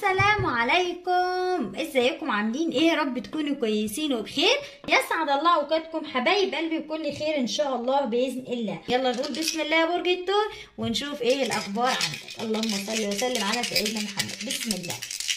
السلام عليكم ازيكم عاملين ايه يا رب تكونوا كويسين وبخير يسعد الله اوقاتكم حبايب قلبي بكل خير ان شاء الله باذن الله يلا نقول بسم الله يا برج الثور ونشوف ايه الاخبار عندك اللهم صل وسلم على سيدنا محمد بسم الله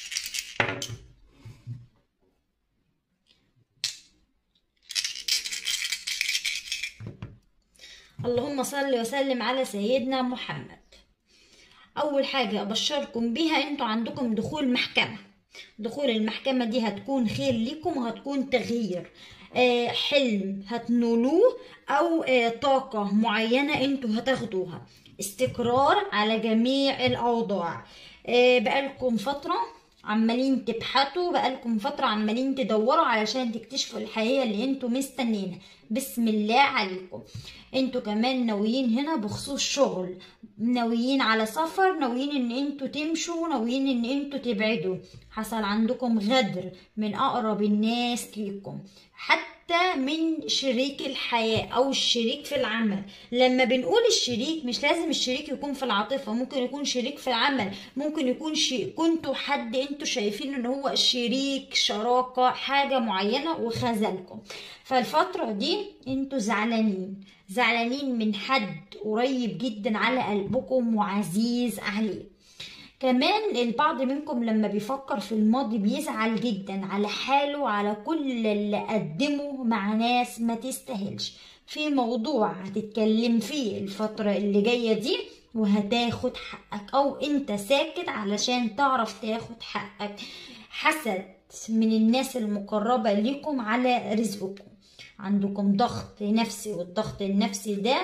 اللهم صل وسلم على سيدنا محمد اول حاجه ابشركم بيها انتوا عندكم دخول محكمه دخول المحكمه دي هتكون خير ليكم وهتكون تغيير آه حلم هتنولوه او آه طاقه معينه انتوا هتاخدوها استقرار على جميع الاوضاع آه بقالكم فتره عمالين تبحثوا بقالكم فترة عمالين تدوروا علشان تكتشفوا الحقيقة اللي انتوا مستنينها بسم الله عليكم انتوا كمان ناويين هنا بخصوص شغل ناويين على سفر ناويين ان انتوا تمشوا ناويين ان انتوا تبعدوا حصل عندكم غدر من اقرب الناس ليكم حتى من شريك الحياة او الشريك في العمل لما بنقول الشريك مش لازم الشريك يكون في العاطفة ممكن يكون شريك في العمل ممكن يكون شيء كنتوا حد انتوا شايفين ان هو شريك شراكة حاجة معينة وخذلكم فالفترة دي انتوا زعلانين زعلانين من حد قريب جدا على قلبكم وعزيز عليه كمان البعض منكم لما بيفكر في الماضي بيزعل جدا على حاله على كل اللي قدمه مع ناس ما تستاهلش في موضوع هتتكلم فيه الفترة اللي جاية دي وهتاخد حقك او انت ساكت علشان تعرف تاخد حقك حسد من الناس المقربة ليكم على رزقكم عندكم ضغط نفسي والضغط النفسي ده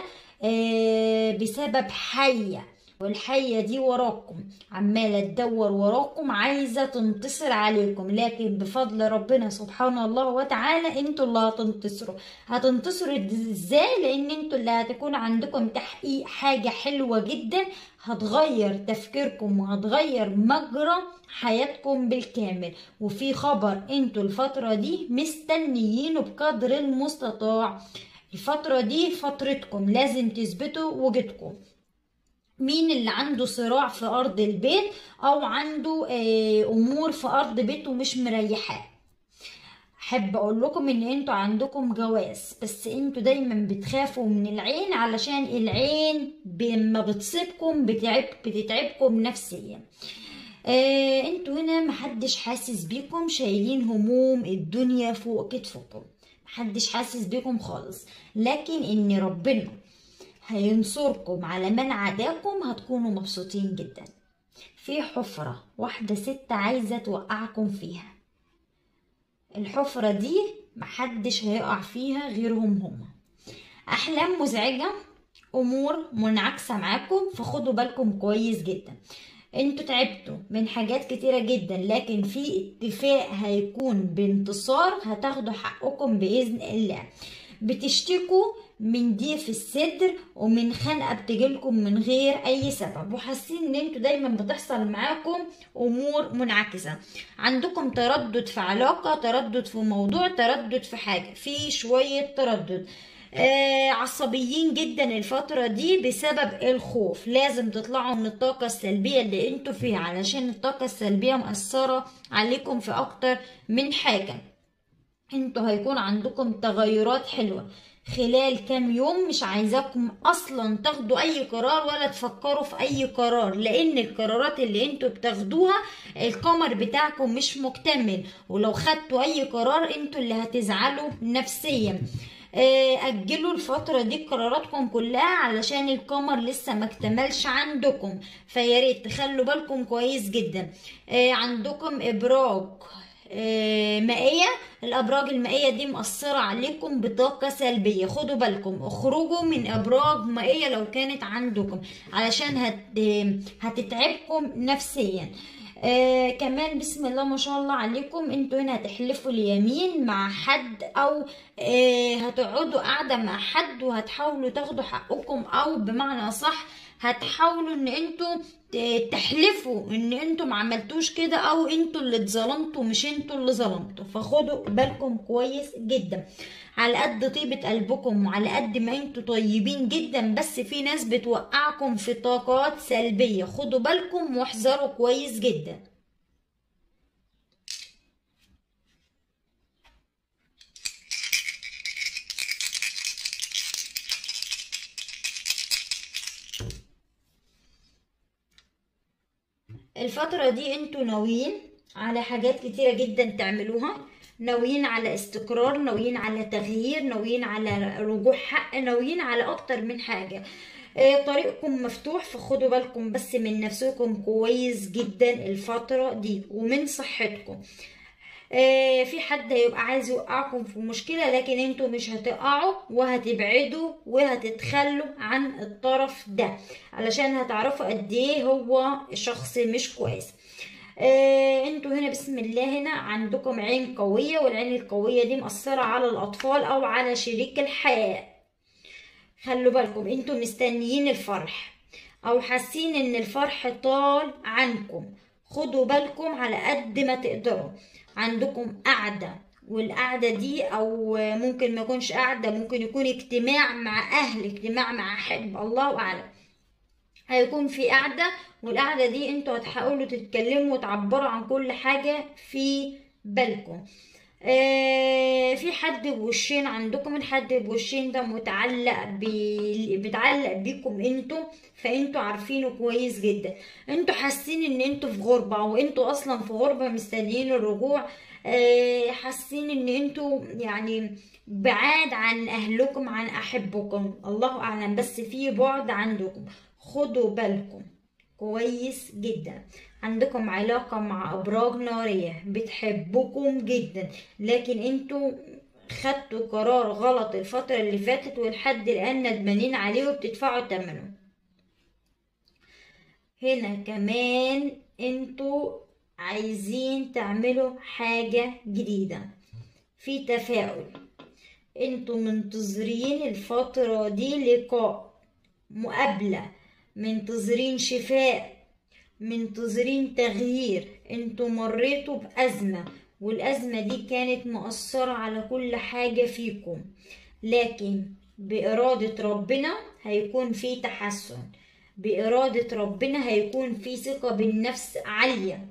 بسبب حية والحية دي وراكم عمالة تدور وراكم عايزة تنتصر عليكم لكن بفضل ربنا سبحانه الله وتعالى انتوا اللي هتنتصروا هتنتصروا ازاي لان انتوا اللي هتكون عندكم تحقيق حاجة حلوة جدا هتغير تفكيركم وهتغير مجرى حياتكم بالكامل وفي خبر انتوا الفترة دي مستنيينه بقدر المستطاع الفترة دي فترتكم لازم تثبتوا وجودكم مين اللي عنده صراع في ارض البيت او عنده امور في ارض بيته مش مريحاه احب اقول لكم ان انتوا عندكم جواز بس انتوا دايما بتخافوا من العين علشان العين لما بتصيبكم بتعب بتتعبكم نفسيا آه انتوا هنا محدش حاسس بيكم شايلين هموم الدنيا فوق كتفكم محدش حاسس بيكم خالص لكن ان ربنا هينصركم على من عداكم هتكونوا مبسوطين جدا في حفرة واحدة ست عايزة توقعكم فيها الحفرة دي محدش هيقع فيها غيرهم هما أحلام مزعجة أمور منعكسة معاكم فخدوا بالكم كويس جدا انتوا تعبتوا من حاجات كتيرة جدا لكن في اتفاق هيكون بانتصار هتاخدوا حقكم بإذن الله بتشتكوا من ضيق في الصدر ومن خنقه بتجيلكم من غير اي سبب وحاسين ان انتوا دايما بتحصل معاكم امور منعكسه عندكم تردد في علاقه تردد في موضوع تردد في حاجه في شويه تردد آه عصبيين جدا الفترة دي بسبب الخوف لازم تطلعوا من الطاقة السلبية اللي انتوا فيها علشان الطاقة السلبية مأثرة عليكم في اكتر من حاجة انتوا هيكون عندكم تغيرات حلوة خلال كام يوم مش عايزاكم اصلا تاخدوا اي قرار ولا تفكروا في اي قرار لان القرارات اللي انتوا بتاخدوها القمر بتاعكم مش مكتمل ولو خدتوا اي قرار انتوا اللي هتزعلوا نفسيا اجلوا الفترة دي قراراتكم كلها علشان القمر لسه ما اكتملش عندكم فياريت تخلوا بالكم كويس جدا عندكم ابراج مائية الأبراج المائية دي مأثرة عليكم بطاقة سلبية خدوا بالكم اخرجوا من أبراج مائية لو كانت عندكم علشان هت... هتتعبكم نفسيا آه كمان بسم الله ما شاء الله عليكم انتوا هنا هتحلفوا اليمين مع حد او آه هتقعدوا قاعدة مع حد وهتحاولوا تاخدوا حقكم او بمعنى صح هتحاولوا ان انتوا تحلفوا ان انتوا ما عملتوش كده او انتوا اللي اتظلمتوا مش انتوا اللي ظلمتوا فخدوا بالكم كويس جدا على قد طيبة قلبكم وعلى قد ما انتوا طيبين جدا بس في ناس بتوقعكم في طاقات سلبية خدوا بالكم واحذروا كويس جدا الفترة دي انتوا ناويين على حاجات كتيرة جدا تعملوها ناويين على استقرار ناويين على تغيير ناويين على رجوع حق ناويين على اكتر من حاجة آه، طريقكم مفتوح فخدوا بالكم بس من نفسكم كويس جدا الفترة دي ومن صحتكم آه، في حد هيبقى عايز يوقعكم في مشكلة لكن انتوا مش هتقعوا وهتبعدوا وهتتخلوا عن الطرف ده علشان هتعرفوا قد ايه هو شخص مش كويس آه، انتوا هنا بسم الله هنا عندكم عين قوية والعين القوية دي مأثرة على الأطفال أو على شريك الحياة خلوا بالكم انتوا مستنيين الفرح او حاسين ان الفرح طال عنكم خدوا بالكم على قد ما تقدروا عندكم قعدة والقعدة دي او ممكن ما يكونش قعدة ممكن يكون اجتماع مع اهل اجتماع مع حب الله اعلم هيكون في قعدة والقعدة دي انتوا هتحاولوا تتكلموا وتعبروا عن كل حاجة في بالكم آه في حد بوشين عندكم الحد بوشين ده متعلق بي... بيتعلق بيكم انتوا فانتوا عارفينه كويس جدا انتوا حاسين ان انتوا في غربة او انتوا اصلا في غربة مستنيين الرجوع آه حاسين ان انتوا يعني بعاد عن اهلكم عن احبكم الله اعلم بس في بعد عندكم خدوا بالكم كويس جدا عندكم علاقة مع أبراج نارية بتحبكم جدا لكن انتوا خدتوا قرار غلط الفترة اللي فاتت ولحد الآن ندمانين عليه وبتدفعوا ثمنه هنا كمان انتوا عايزين تعملوا حاجة جديدة في تفاؤل انتوا منتظرين الفترة دي لقاء مقابلة منتظرين شفاء منتظرين تغيير انتوا مريتوا بأزمة والأزمة دي كانت مؤثرة على كل حاجة فيكم لكن بإرادة ربنا هيكون في تحسن بإرادة ربنا هيكون في ثقة بالنفس عالية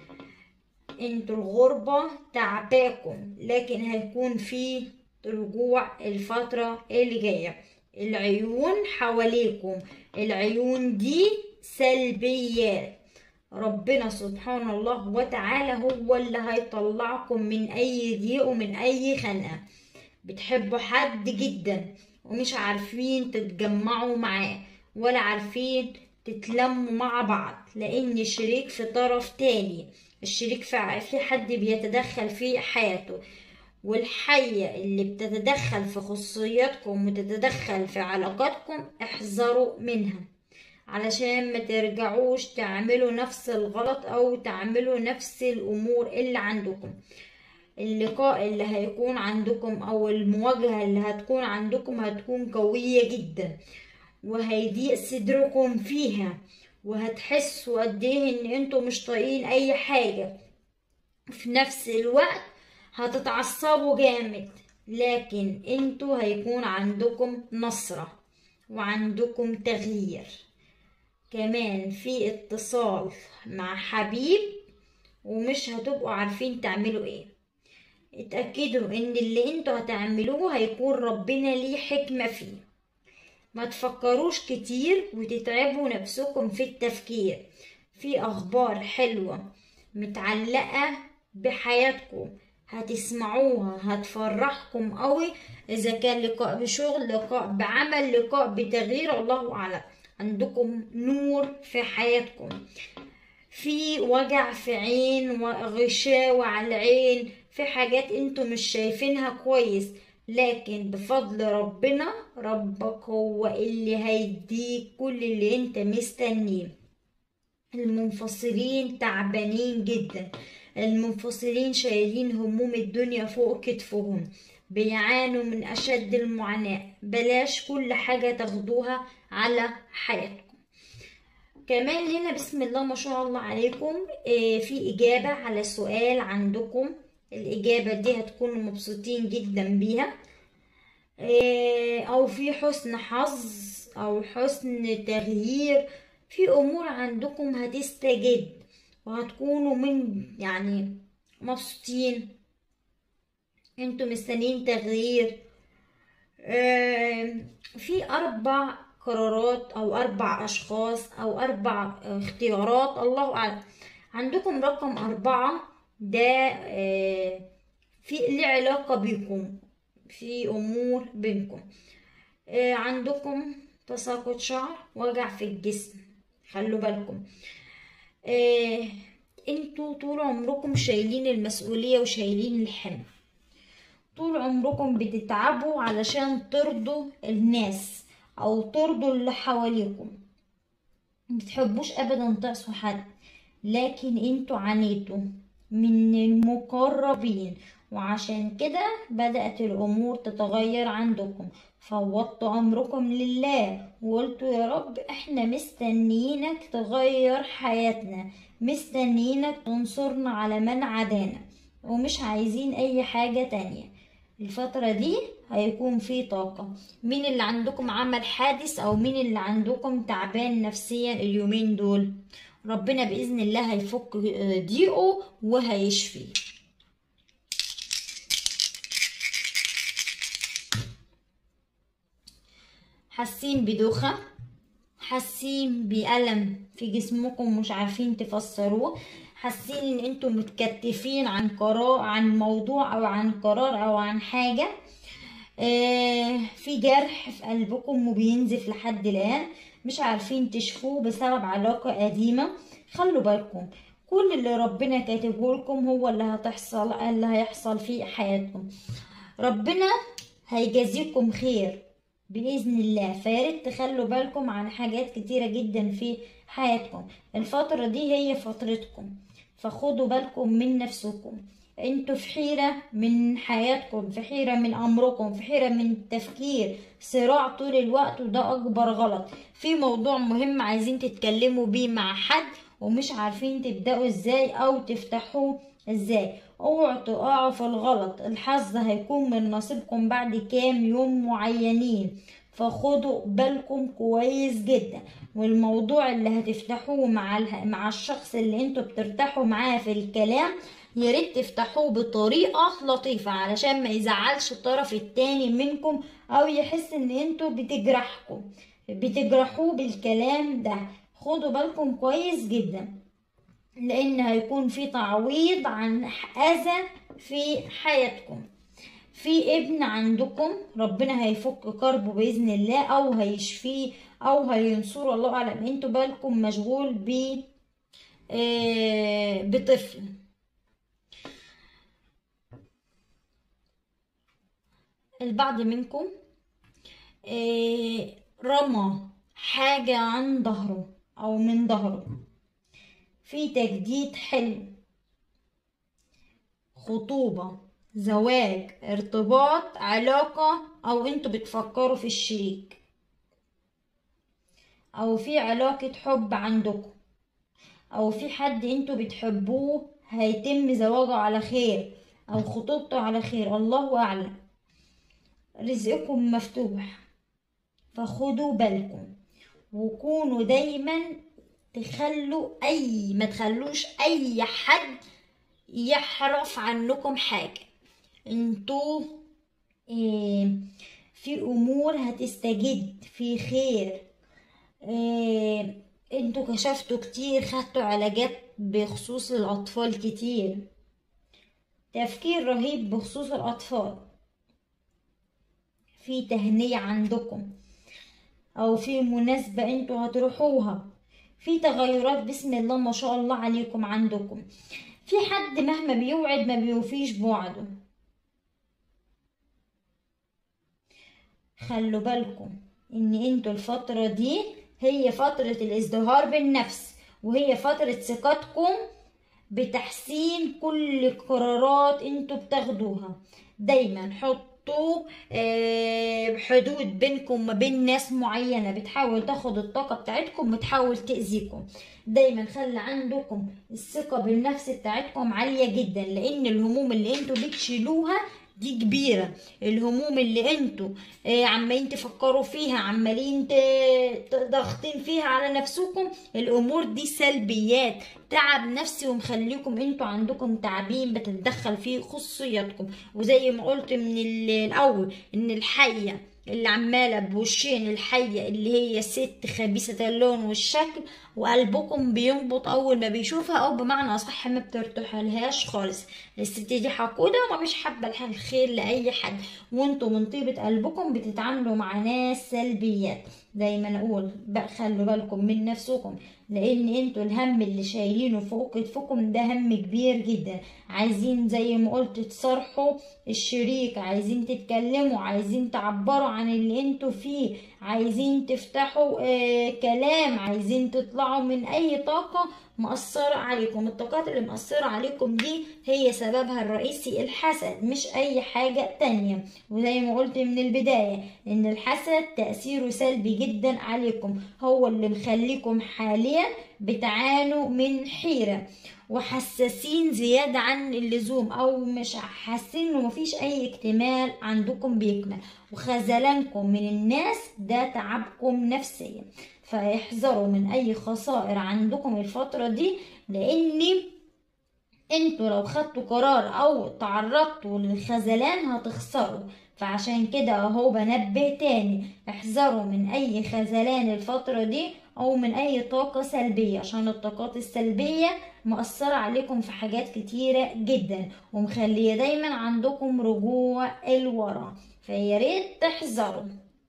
انتوا الغربة تعباكم لكن هيكون في رجوع الفترة اللي جاية العيون حواليكم العيون دي سلبيات ربنا سبحان الله وتعالى هو اللي هيطلعكم من اي ضيق ومن اي خنقة بتحبوا حد جدا ومش عارفين تتجمعوا معاه ولا عارفين تتلموا مع بعض لان الشريك في طرف تاني الشريك في في حد بيتدخل في حياته والحية اللي بتتدخل في خصوصياتكم وتتدخل في علاقاتكم احذروا منها علشان ما ترجعوش تعملوا نفس الغلط او تعملوا نفس الامور اللي عندكم اللقاء اللي هيكون عندكم او المواجهة اللي هتكون عندكم هتكون قوية جدا وهيضيق صدركم فيها وهتحسوا قد ايه ان انتوا مش طايقين اي حاجة في نفس الوقت هتتعصبوا جامد لكن انتوا هيكون عندكم نصرة وعندكم تغيير كمان في اتصال مع حبيب ومش هتبقوا عارفين تعملوا ايه اتأكدوا ان اللي انتوا هتعملوه هيكون ربنا ليه حكمة فيه ما تفكروش كتير وتتعبوا نفسكم في التفكير في اخبار حلوة متعلقة بحياتكم هتسمعوها هتفرحكم قوي اذا كان لقاء بشغل لقاء بعمل لقاء بتغيير الله اعلم عندكم نور في حياتكم في وجع في عين وغشاوة على العين في حاجات انتوا مش شايفينها كويس لكن بفضل ربنا ربك هو اللي هيديك كل اللي انت مستنيه المنفصلين تعبانين جدا المنفصلين شايلين هموم الدنيا فوق كتفهم بيعانوا من أشد المعاناة بلاش كل حاجة تاخدوها على حياتكم كمان هنا بسم الله ما شاء الله عليكم في إجابة على سؤال عندكم الإجابة دي هتكونوا مبسوطين جدا بيها أو في حسن حظ أو حسن تغيير في أمور عندكم هتستجد وهتكونوا من يعني مبسوطين انتوا مستنيين تغيير في اربع قرارات او اربع اشخاص او اربع اختيارات الله اعلم عندكم رقم أربعة ده آه، في ليه علاقة بيكم في أمور بينكم آه، عندكم تساقط شعر وجع في الجسم خلوا بالكم آه، انتوا طول عمركم شايلين المسؤولية وشايلين الحمل طول عمركم بتتعبوا علشان ترضوا الناس او ترضوا اللي حواليكم متحبوش ابدا تعصوا حد لكن انتوا عانيتوا من المقربين وعشان كده بدأت الأمور تتغير عندكم فوضتوا أمركم لله وقلتوا يا رب احنا مستنيينك تغير حياتنا مستنيينك تنصرنا على من عدانا ومش عايزين أي حاجة تانية الفترة دي هيكون في طاقة مين اللي عندكم عمل حادث أو مين اللي عندكم تعبان نفسيا اليومين دول ربنا بإذن الله هيفك ضيقه وهيشفيه حاسين بدوخة حاسين بألم في جسمكم مش عارفين تفسروه حاسين ان انتم متكتفين عن قرار عن موضوع او عن قرار او عن حاجة آه في جرح في قلبكم وبينزف لحد الآن مش عارفين تشفوه بسبب علاقة قديمة خلوا بالكم كل اللي ربنا كاتبه لكم هو اللي هتحصل اللي هيحصل في حياتكم ربنا هيجازيكم خير بإذن الله فياريت تخلوا بالكم عن حاجات كتيرة جدا في حياتكم الفترة دي هي فترتكم فخدوا بالكم من نفسكم انتوا في حيرة من حياتكم في حيرة من أمركم في حيرة من التفكير صراع طول الوقت وده أكبر غلط في موضوع مهم عايزين تتكلموا بيه مع حد ومش عارفين تبدأوا ازاي أو تفتحوه ازاي اوعوا تقعوا في الغلط الحظ هيكون من نصيبكم بعد كام يوم معينين فخدوا بالكم كويس جدا والموضوع اللي هتفتحوه مع اله... مع الشخص اللي انتوا بترتاحوا معاه في الكلام يا ريت تفتحوه بطريقة لطيفة علشان ما يزعلش الطرف التاني منكم او يحس ان انتوا بتجرحكم بتجرحوه بالكلام ده خدوا بالكم كويس جدا لان هيكون في تعويض عن اذى في حياتكم في ابن عندكم ربنا هيفك كربه باذن الله او هيشفيه او هينصره الله اعلم انتوا بالكم مشغول ب آه بطفل البعض منكم آه رمى حاجة عن ظهره او من ظهره في تجديد حلو خطوبة زواج ارتباط علاقة او انتوا بتفكروا في الشريك او في علاقة حب عندكم او في حد انتوا بتحبوه هيتم زواجه على خير او خطوبته على خير الله اعلم رزقكم مفتوح فخدوا بالكم وكونوا دايما تخلوا اي ما تخلوش اي حد يحرف عنكم حاجة انتوا اه في امور هتستجد في خير اه انتوا كشفتوا كتير خدتوا علاجات بخصوص الاطفال كتير تفكير رهيب بخصوص الاطفال في تهنية عندكم او في مناسبة انتوا هتروحوها في تغيرات بسم الله ما شاء الله عليكم عندكم في حد مهما بيوعد ما بيوفيش بوعده خلوا بالكم ان انتوا الفترة دي هي فترة الازدهار بالنفس وهي فترة ثقتكم بتحسين كل قرارات انتوا بتاخدوها دايما حطوا حدود بينكم وما بين ناس معينة بتحاول تاخد الطاقة بتاعتكم وتحاول تأذيكم دايما خلي عندكم الثقة بالنفس بتاعتكم عالية جدا لأن الهموم اللي انتوا بتشيلوها دي كبيرة الهموم اللي انتوا آه عمالين تفكروا فيها عمالين ضاغطين فيها على نفسكم الامور دي سلبيات تعب نفسي ومخليكم انتوا عندكم تعبين بتتدخل في خصوصياتكم وزي ما قلت من الاول ان الحية اللي عمالة بوشين الحية اللي هي ست خبيثة اللون والشكل وقلبكم بينبض أول ما بيشوفها أو بمعنى أصح ما بترتاحلهاش خالص الست دي حقودة ومش حابة لها الخير لأي حد وانتوا من طيبة قلبكم بتتعاملوا مع ناس سلبيات دايما أقول بقى خلوا بالكم من نفسكم لأن انتوا الهم اللي شايلينه فوق كتفكم ده هم كبير جدا عايزين زي ما قلت تصرحوا الشريك عايزين تتكلموا عايزين تعبروا عن اللي انتوا فيه عايزين تفتحوا آه كلام عايزين تطلعوا من اي طاقة مأثرة عليكم الطاقات اللي مأثرة عليكم دي هي سببها الرئيسي الحسد مش اي حاجة تانية وزي ما قلت من البداية ان الحسد تأثيره سلبي جدا عليكم هو اللي مخليكم حاليا بتعانوا من حيرة وحساسين زيادة عن اللزوم أو مش حاسين إنه مفيش أي اكتمال عندكم بيكمل وخذلانكم من الناس ده تعبكم نفسيا فاحذروا من أي خسائر عندكم الفترة دي لأن انتوا لو خدتوا قرار او تعرضتوا للخذلان هتخسروا فعشان كده اهو بنبه تاني احذروا من اي خذلان الفترة دي او من اي طاقة سلبية عشان الطاقات السلبية مؤثرة عليكم في حاجات كتيرة جدا ومخلية دايما عندكم رجوع الورا فياريت تحذروا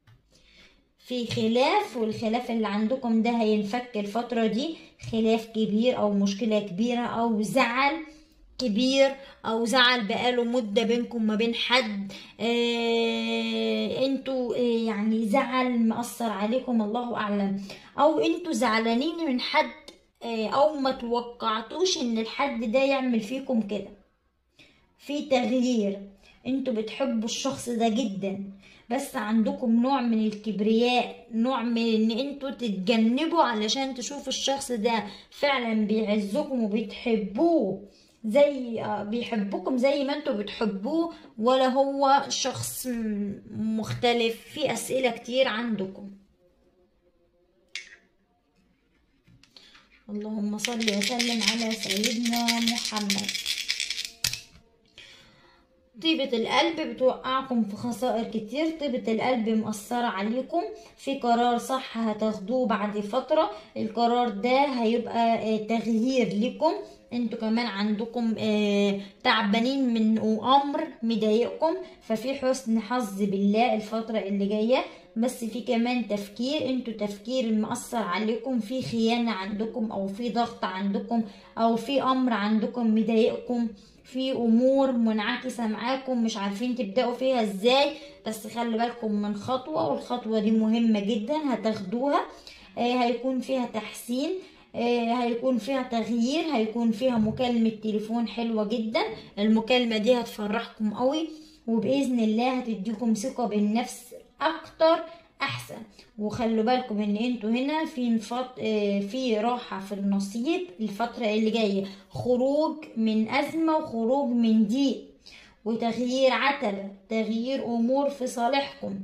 في خلاف والخلاف اللي عندكم ده هينفك الفترة دي خلاف كبير او مشكلة كبيرة او زعل كبير او زعل بقاله مدة بينكم ما بين حد آه انتوا آه يعني زعل مأثر عليكم الله اعلم او انتوا زعلانين من حد آه او ما توقعتوش ان الحد ده يعمل فيكم كده في تغيير انتوا بتحبوا الشخص ده جدا بس عندكم نوع من الكبرياء نوع من ان انتوا تتجنبوا علشان تشوفوا الشخص ده فعلا بيعزكم وبتحبوه زي بيحبكم زي ما انتوا بتحبوه ولا هو شخص مختلف في اسئله كتير عندكم اللهم صل وسلم على سيدنا محمد طيبة القلب بتوقعكم في خسائر كتير طيبة القلب مأثرة عليكم في قرار صح هتاخدوه بعد فترة القرار ده هيبقى تغيير لكم انتوا كمان عندكم آه تعبانين من امر مضايقكم ففي حسن حظ بالله الفترة اللي جاية بس في كمان تفكير انتوا تفكير مأثر عليكم في خيانة عندكم او في ضغط عندكم او في امر عندكم مضايقكم في امور منعكسة معاكم مش عارفين تبدأوا فيها ازاي بس خلي بالكم من خطوة والخطوة دي مهمة جدا هتاخدوها آه هيكون فيها تحسين آه هيكون فيها تغيير هيكون فيها مكالمة تليفون حلوة جدا المكالمة دي هتفرحكم قوي وبإذن الله هتديكم ثقة بالنفس أكتر أحسن وخلوا بالكم إن انتوا هنا في نفط... آه في راحة في النصيب الفترة اللي جاية خروج من أزمة وخروج من ضيق وتغيير عتبة تغيير أمور في صالحكم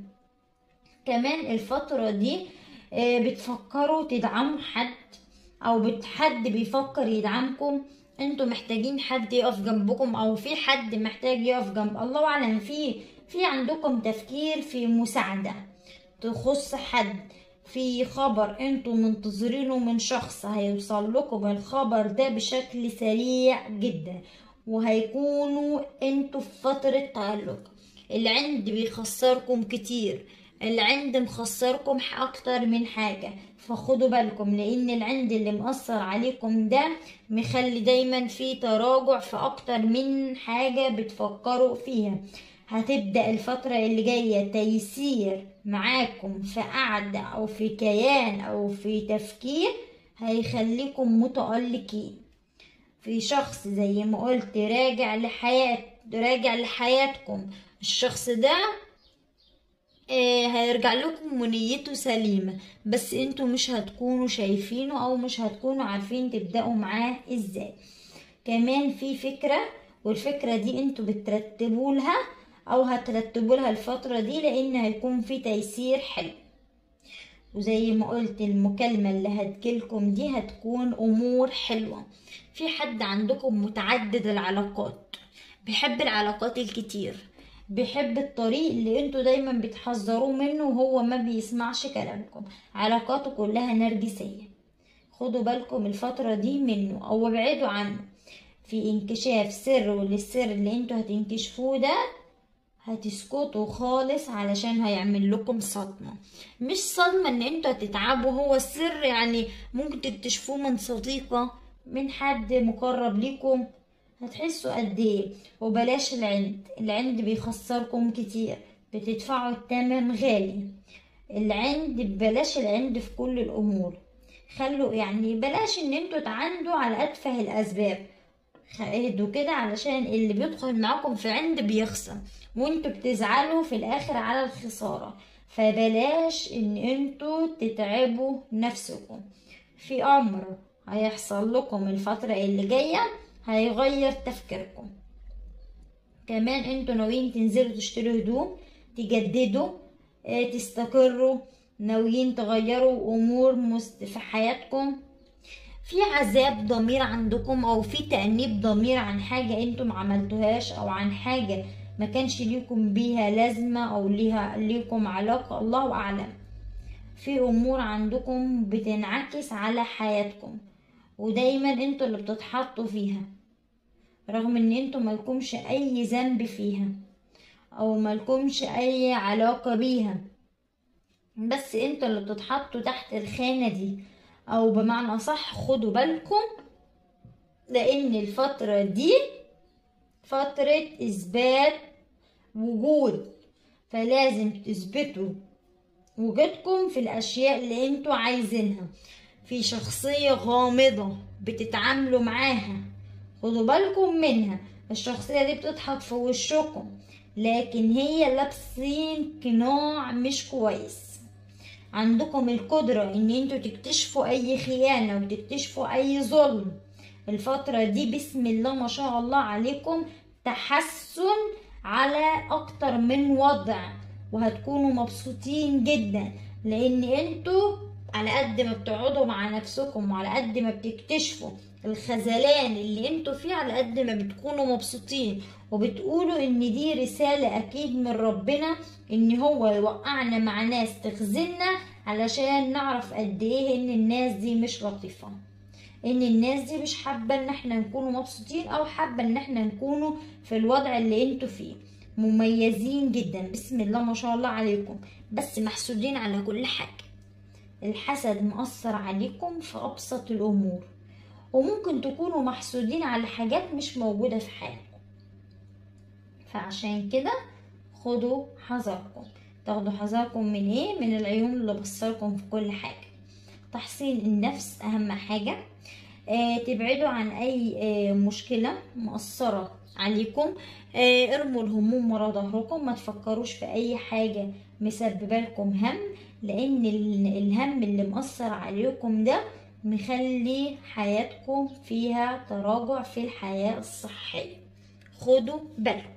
كمان الفترة دي آه بتفكروا تدعموا حد او حد بيفكر يدعمكم انتوا محتاجين حد يقف جنبكم او في حد محتاج يقف جنب الله اعلم في في عندكم تفكير في مساعدة تخص حد في خبر انتوا منتظرينه من شخص هيوصل لكم الخبر ده بشكل سريع جدا وهيكونوا انتوا في فترة تعلق العند بيخسركم كتير العند مخسركم اكتر من حاجة فخدوا بالكم لان العند اللي مأثر عليكم ده مخلي دايما في تراجع في اكتر من حاجة بتفكروا فيها هتبدأ الفترة اللي جاية تيسير معاكم في قعدة او في كيان او في تفكير هيخليكم متألقين في شخص زي ما قلت راجع لحياة راجع لحياتكم الشخص ده آه هيرجع لكم ونيته سليمة بس انتوا مش هتكونوا شايفينه او مش هتكونوا عارفين تبدأوا معاه ازاي كمان في فكرة والفكرة دي انتوا بترتبوا لها او هترتبوا لها الفترة دي لان هيكون في تيسير حلو وزي ما قلت المكالمة اللي هتجيلكم دي هتكون امور حلوة في حد عندكم متعدد العلاقات بيحب العلاقات الكتير بيحب الطريق اللي انتوا دايما بتحذروه منه وهو ما بيسمعش كلامكم علاقاته كلها نرجسية خدوا بالكم الفترة دي منه او ابعدوا عنه في انكشاف سر للسر اللي انتوا هتنكشفوه ده هتسكتوا خالص علشان هيعمل لكم صدمة مش صدمة ان انتوا هتتعبوا هو السر يعني ممكن تكتشفوه من صديقة من حد مقرب ليكم هتحسوا قد ايه وبلاش العند العند بيخسركم كتير بتدفعوا التمن غالي العند بلاش العند في كل الامور خلوا يعني بلاش ان انتوا تعندوا على اتفه الاسباب اهدوا كده علشان اللي بيدخل معاكم في عند بيخسر وانتوا بتزعلوا في الاخر على الخسارة فبلاش ان انتوا تتعبوا نفسكم في امر هيحصل لكم الفترة اللي جاية هيغير تفكيركم كمان انتوا ناويين تنزلوا تشتروا هدوم تجددوا اه تستقروا ناويين تغيروا امور مست... في حياتكم في عذاب ضمير عندكم او في تأنيب ضمير عن حاجة انتم عملتوهاش او عن حاجة ما كانش ليكم بيها لازمة او ليها ليكم علاقة الله اعلم في امور عندكم بتنعكس على حياتكم ودايما انتوا اللي بتتحطوا فيها رغم ان انتوا ملكمش اي ذنب فيها او ملكمش اي علاقة بيها بس انتوا اللي بتتحطوا تحت الخانة دي او بمعنى صح خدوا بالكم لان الفترة دي فترة اثبات وجود فلازم تثبتوا وجودكم في الاشياء اللي انتوا عايزينها في شخصية غامضة بتتعاملوا معاها خدوا بالكم منها الشخصية دي بتضحك في وشكم لكن هي لابسين قناع مش كويس عندكم القدرة ان انتوا تكتشفوا اي خيانة وتكتشفوا اي ظلم الفترة دي بسم الله ما شاء الله عليكم تحسن على اكتر من وضع وهتكونوا مبسوطين جدا لان انتوا على قد ما بتقعدوا مع نفسكم وعلى قد ما بتكتشفوا الخذلان اللي انتوا فيه على قد ما بتكونوا مبسوطين وبتقولوا ان دي رسالة اكيد من ربنا ان هو يوقعنا مع ناس تخذلنا علشان نعرف قد ايه ان الناس دي مش لطيفة ان الناس دي مش حابة ان احنا نكونوا مبسوطين او حابة ان احنا نكونوا في الوضع اللي انتوا فيه مميزين جدا بسم الله ما شاء الله عليكم بس محسودين على كل حاجة الحسد مأثر عليكم في أبسط الأمور وممكن تكونوا محسودين على حاجات مش موجودة في حياتكم فعشان كده خدوا حذركم تاخدوا حذركم من ايه من العيون اللي بصركم في كل حاجة تحصين النفس اهم حاجة آه تبعدوا عن اي آه مشكلة مؤثرة عليكم آه ارموا الهموم ورا ظهركم ما تفكروش في اي حاجة مسببة لكم هم لان الهم اللي مأثر عليكم ده مخلي حياتكم فيها تراجع في الحياة الصحية خدوا بالكم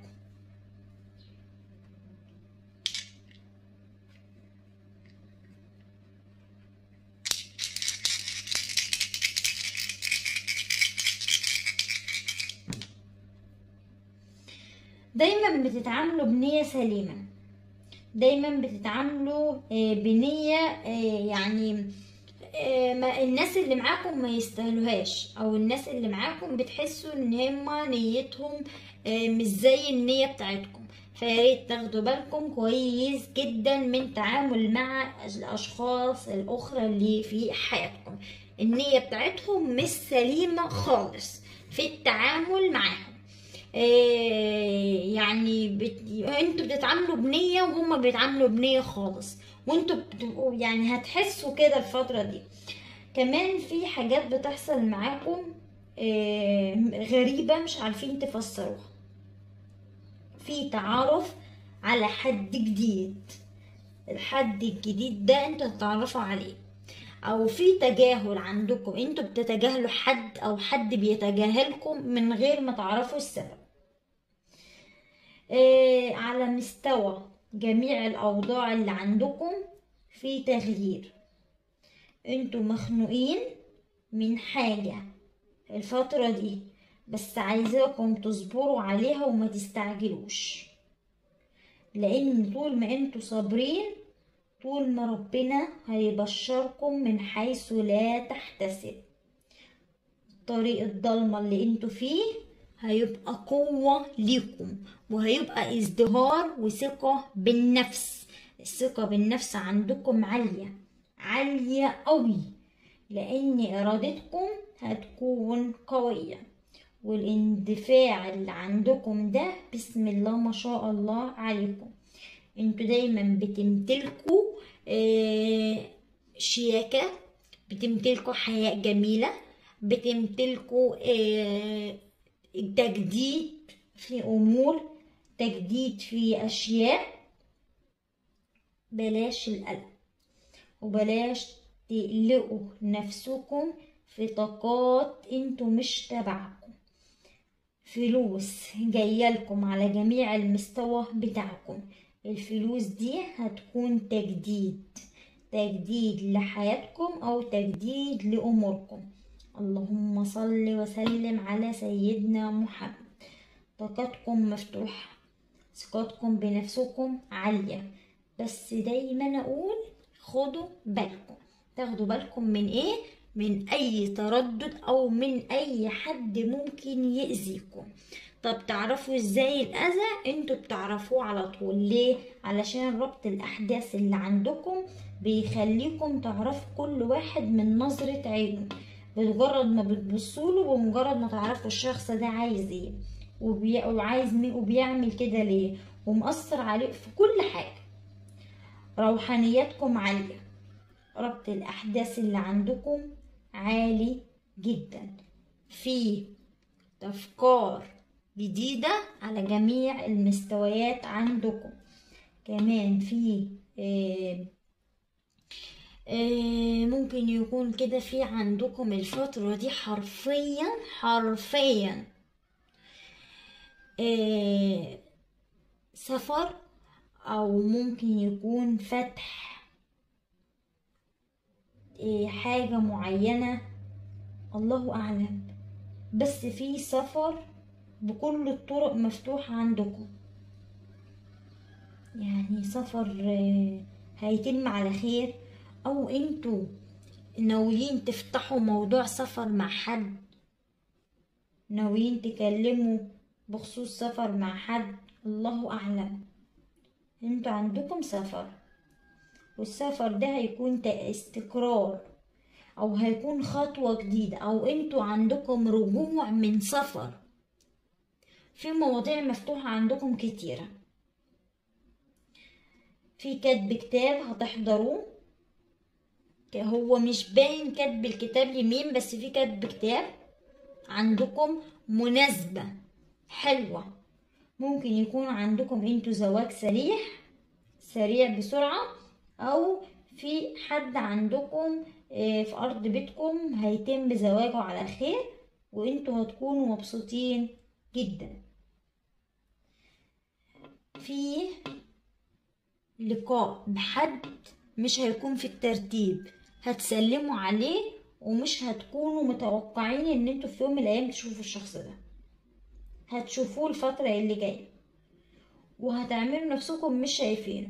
دايما بتتعاملوا بنية سليمة دايما بتتعاملوا بنية يعني ما الناس اللي معاكم ما يستاهلوهاش او الناس اللي معاكم بتحسوا ان هما نيتهم مش زي النية بتاعتكم فياريت تاخدوا بالكم كويس جدا من تعامل مع الاشخاص الاخرى اللي في حياتكم النية بتاعتهم مش سليمة خالص في التعامل معاهم يعني بت... انتوا بتتعاملوا بنية وهما بيتعاملوا بنية خالص وانتوا بتبقوا يعني هتحسوا كده الفترة دي كمان في حاجات بتحصل معاكم غريبة مش عارفين تفسروها في تعارف على حد جديد الحد الجديد ده انتوا هتتعرفوا عليه او في تجاهل عندكم انتوا بتتجاهلوا حد او حد بيتجاهلكم من غير ما تعرفوا السبب إيه على مستوى جميع الاوضاع اللي عندكم في تغيير انتوا مخنوقين من حاجة الفترة دي بس عايزاكم تصبروا عليها وما تستعجلوش لان طول ما انتوا صابرين طول ما ربنا هيبشركم من حيث لا تحتسب الطريق الضلمة اللي انتوا فيه هيبقى قوة ليكم وهيبقى ازدهار وثقة بالنفس الثقة بالنفس عندكم عالية عالية قوي لان ارادتكم هتكون قوية والاندفاع اللي عندكم ده بسم الله ما شاء الله عليكم انتوا دايما بتمتلكوا آه، شياكة بتمتلكوا حياة جميلة بتمتلكوا آه، تجديد في أمور تجديد في أشياء بلاش القلق وبلاش تقلقوا نفسكم في طاقات انتوا مش تبعكم فلوس جايالكم على جميع المستوى بتاعكم الفلوس دي هتكون تجديد تجديد لحياتكم او تجديد لاموركم اللهم صل وسلم على سيدنا محمد طاقتكم مفتوحة ثقتكم بنفسكم عالية بس دايما اقول خدوا بالكم تاخدوا بالكم من ايه من اي تردد او من اي حد ممكن يأذيكم طب تعرفوا ازاي الاذى انتوا بتعرفوه على طول ليه علشان ربط الاحداث اللي عندكم بيخليكم تعرفوا كل واحد من نظرة عينه بمجرد ما بتبصوا له بمجرد ما تعرفوا الشخص ده عايز ايه وبي... وعايز مين وبيعمل كده ليه ومأثر عليه في كل حاجة روحانياتكم عالية ربط الأحداث اللي عندكم عالي جدا في أفكار جديدة على جميع المستويات عندكم كمان في آه آه ممكن يكون كده في عندكم الفترة دي حرفيا حرفيا آه سفر أو ممكن يكون فتح آه حاجة معينة الله أعلم بس في سفر بكل الطرق مفتوحة عندكم يعني سفر آه هيتم على خير او انتوا ناويين تفتحوا موضوع سفر مع حد ناويين تكلموا بخصوص سفر مع حد الله اعلم انتوا عندكم سفر والسفر ده هيكون استقرار او هيكون خطوة جديدة او انتوا عندكم رجوع من سفر في مواضيع مفتوحة عندكم كتيرة في كتب كتاب هتحضروه هو مش باين كتب الكتاب لمين بس في كتب كتاب عندكم مناسبة حلوة ممكن يكون عندكم انتوا زواج سريع سريع بسرعة او في حد عندكم في ارض بيتكم هيتم زواجه على خير وانتوا هتكونوا مبسوطين جدا في لقاء بحد مش هيكون في الترتيب هتسلموا عليه ومش هتكونوا متوقعين ان انتوا في يوم من الايام تشوفوا الشخص ده هتشوفوه الفترة اللي جاية وهتعملوا نفسكم مش شايفينه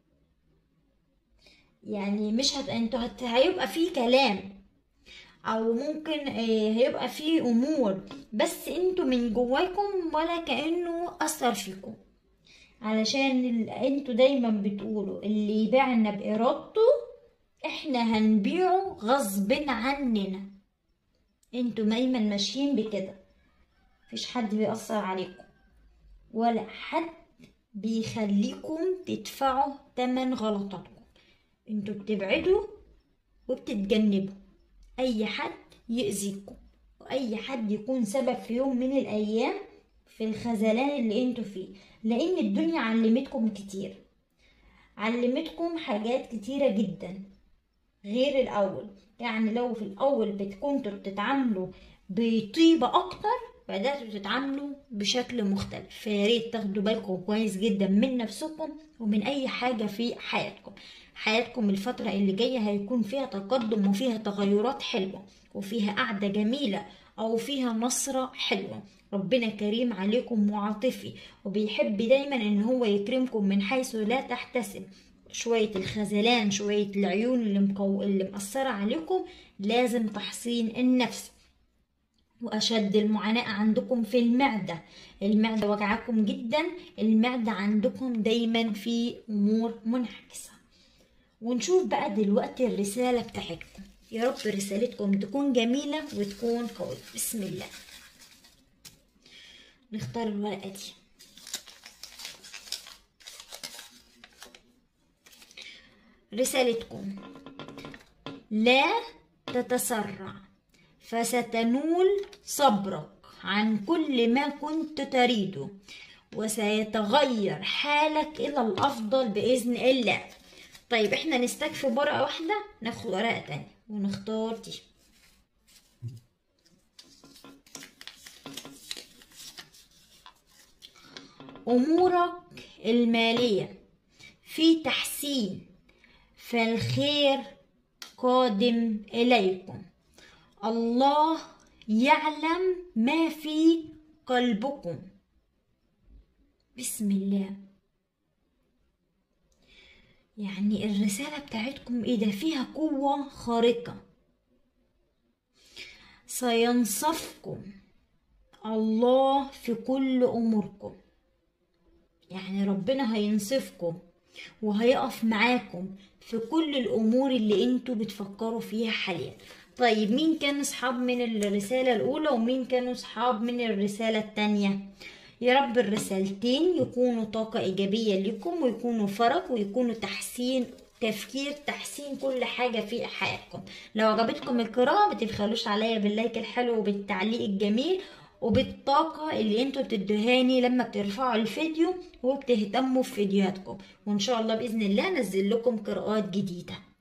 يعني مش هت... انتوا هت... هيبقى فيه كلام او ممكن هيبقى فيه امور بس انتوا من جواكم ولا كانه اثر فيكم علشان ال... انتوا دايما بتقولوا اللي يبيعنا بارادته احنا هنبيعه غصب عننا انتوا دايما ماشيين بكده مفيش حد بيأثر عليكم ولا حد بيخليكم تدفعوا تمن غلطاتكم انتوا بتبعدوا وبتتجنبوا اي حد يأذيكم واي حد يكون سبب في يوم من الايام في الخذلان اللي انتوا فيه لان الدنيا علمتكم كتير علمتكم حاجات كتيرة جدا غير الاول يعني لو في الاول كنتوا بتتعاملوا بطيبة اكتر بدأتوا تتعاملوا بشكل مختلف فياريت تاخدوا بالكم كويس جدا من نفسكم ومن اي حاجة في حياتكم حياتكم الفترة اللي جاية هيكون فيها تقدم وفيها تغيرات حلوة وفيها قعدة جميلة او فيها نصرة حلوة ربنا كريم عليكم وعاطفي وبيحب دايما ان هو يكرمكم من حيث لا تحتسب شوية الخذلان شوية العيون اللي, مقو... اللي مأثرة عليكم لازم تحصين النفس وأشد المعاناة عندكم في المعدة المعدة وجعكم جدا المعدة عندكم دايما في أمور منعكسة ونشوف بقى دلوقتي الرسالة بتاعتكم يا رب رسالتكم تكون جميلة وتكون قوية بسم الله نختار الورقة دي رسالتكم لا تتسرع فستنول صبرك عن كل ما كنت تريده وسيتغير حالك إلى الأفضل بإذن الله طيب احنا نستكفي ورقة واحدة ناخد ورقة تانية ونختار دي أمورك المالية في تحسين فالخير قادم إليكم الله يعلم ما في قلبكم بسم الله يعني الرسالة بتاعتكم ايه ده فيها قوة خارقة سينصفكم الله في كل أموركم يعني ربنا هينصفكم وهيقف معاكم في كل الأمور اللي انتوا بتفكروا فيها حاليا طيب مين كان اصحاب من الرسالة الأولى ومين كانوا اصحاب من الرسالة التانية يا رب الرسالتين يكونوا طاقة إيجابية لكم ويكونوا فرق ويكونوا تحسين تفكير تحسين كل حاجة في حياتكم لو عجبتكم القراءة ما تبخلوش عليا باللايك الحلو وبالتعليق الجميل وبالطاقة اللي انتوا بتدهاني لما بترفعوا الفيديو وبتهتموا في فيديوهاتكم وان شاء الله بإذن الله انزل لكم قراءات جديدة